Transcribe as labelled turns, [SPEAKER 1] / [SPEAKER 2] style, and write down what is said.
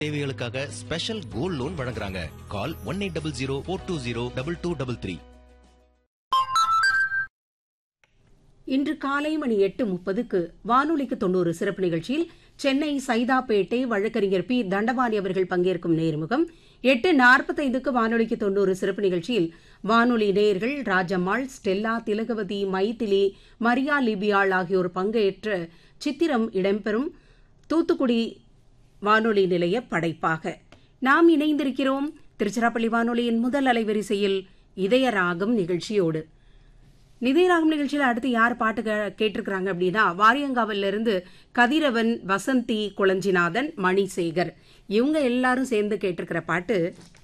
[SPEAKER 1] தேவைகளுக்காக special gold loan வழங்குறாங்க call one eight double zero four two zero double two double three
[SPEAKER 2] இன்று காலை மணி எட்டு முப்பதுக்கு வானொலிக்கு தொண்ணூறு சிறப்பு நிகழ்ச்சியில் சென்னை சைதாப்பேட்டை வழக்கறிஞர் பி தண்டபாணி அவர்கள் பங்கேற்கும் நேர்முகம் எட்டு நாற்பத்தைந்துக்கு வானொலிக்கு தொண்ணூறு சிறப்பு நிகழ்ச்சியில் வானொலி நேயர்கள் ராஜம்மாள் ஸ்டெல்லா திலகவதி மைதிலி மரியா லிபியாள் ஆகியோர் பங்கேற்ற சித்திரம் இடம்பெறும் தூத்துக்குடி வானொலி நிலைய படைப்பாக நாம் இணைந்திருக்கிறோம் திருச்சிராப்பள்ளி வானொலியின் முதல் அலைவரிசையில் இதய ராகம் நிகழ்ச்சியோடு நிதிராகம் நிகழ்ச்சியில் அடுத்து யார் பாட்டு கே- கேட்டிருக்கிறாங்க அப்படின்னா வாரியங்காவில இருந்து கதிரவன் வசந்தி குளஞ்சிநாதன் மணிசேகர் இவங்க எல்லாரும் சேர்ந்து கேட்டிருக்கிற பாட்டு